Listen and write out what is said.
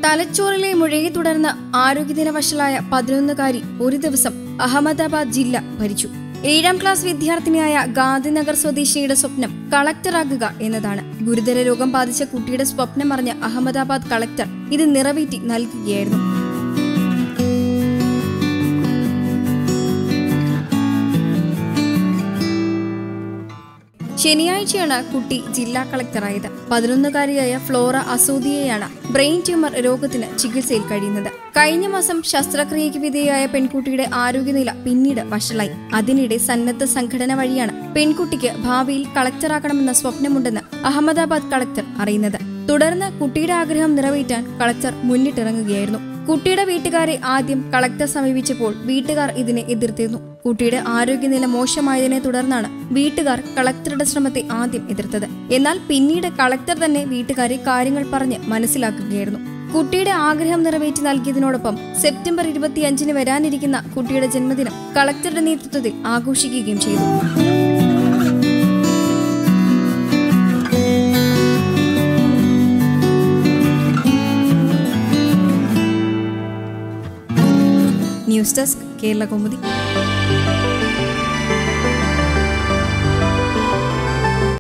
തലച്ചോറിലെ മുഴയെ തുടർന്ന് ആരോഗ്യദിന വഷളായ പതിനൊന്നുകാരി ഒരു ദിവസം അഹമ്മദാബാദ് ജില്ല ഭരിച്ചു ഏഴാം ക്ലാസ് വിദ്യാർത്ഥിനിയായ ഗാന്ധിനഗർ സ്വദേശിനിയുടെ സ്വപ്നം കളക്ടറാകുക എന്നതാണ് ഗുരുതര രോഗം ബാധിച്ച കുട്ടിയുടെ സ്വപ്നം അറിഞ്ഞ അഹമ്മദാബാദ് കളക്ടർ ഇത് നിറവേറ്റി നൽകുകയായിരുന്നു ശനിയാഴ്ചയാണ് കുട്ടി ജില്ലാ കളക്ടറായത് പതിനൊന്നുകാരിയായ ഫ്ലോറ അസൂദിയെയാണ് ബ്രെയിൻ ട്യൂമർ രോഗത്തിന് ചികിത്സയിൽ കഴിയുന്നത് കഴിഞ്ഞ മാസം ശസ്ത്രക്രിയയ്ക്ക് വിധേയായ പെൺകുട്ടിയുടെ ആരോഗ്യനില പിന്നീട് വഷളായി അതിനിടെ സന്നദ്ധ സംഘടന വഴിയാണ് പെൺകുട്ടിക്ക് ഭാവിയിൽ കളക്ടറാകണമെന്ന സ്വപ്നമുണ്ടെന്ന് അഹമ്മദാബാദ് കളക്ടർ അറിയുന്നത് തുടർന്ന് കുട്ടിയുടെ ആഗ്രഹം നിറവേറ്റാൻ കളക്ടർ മുന്നിട്ടിറങ്ങുകയായിരുന്നു കുട്ടിയുടെ വീട്ടുകാരെ ആദ്യം കളക്ടർ സമീപിച്ചപ്പോൾ വീട്ടുകാർ ഇതിനെ എതിർത്തിരുന്നു കുട്ടിയുടെ ആരോഗ്യനില മോശമായതിനെ തുടർന്നാണ് വീട്ടുകാർ കളക്ടറുടെ ശ്രമത്തെ ആദ്യം എതിർത്തത് എന്നാൽ പിന്നീട് കളക്ടർ തന്നെ വീട്ടുകാരെ കാര്യങ്ങൾ പറഞ്ഞ് മനസ്സിലാക്കുകയായിരുന്നു കുട്ടിയുടെ ആഗ്രഹം നിറവേറ്റി നൽകിയതിനോടൊപ്പം സെപ്റ്റംബർ ഇരുപത്തിയഞ്ചിന് വരാനിരിക്കുന്ന കുട്ടിയുടെ ജന്മദിനം കളക്ടറുടെ നേതൃത്വത്തിൽ ആഘോഷിക്കുകയും ചെയ്തു ന്യൂസ് ഡെസ്ക് കേരള കൗമുദി